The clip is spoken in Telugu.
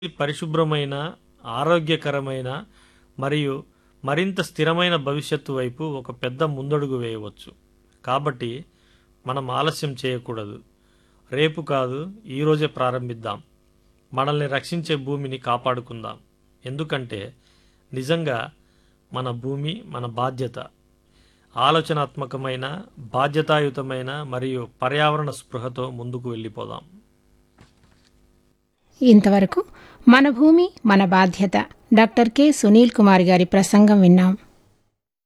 పరిశుభ్రమైన ఆరోగ్యకరమైన మరియు మరింత స్థిరమైన భవిష్యత్తు వైపు ఒక పెద్ద ముందడుగు వేయవచ్చు కాబట్టి మనం ఆలస్యం చేయకూడదు రేపు కాదు ఈరోజే ప్రారంభిద్దాం మనల్ని రక్షించే భూమిని కాపాడుకుందాం ఎందుకంటే నిజంగా మన భూమి మన బాధ్యత ఆలోచనాత్మకమైన బాధ్యతాయుతమైన మరియు పర్యావరణ స్పృహతో ముందుకు వెళ్ళిపోదాం ఇంతవరకు మన భూమి మన బాధ్యత డాక్టర్ కె సునీల్ కుమార్ గారి ప్రసంగం విన్నాం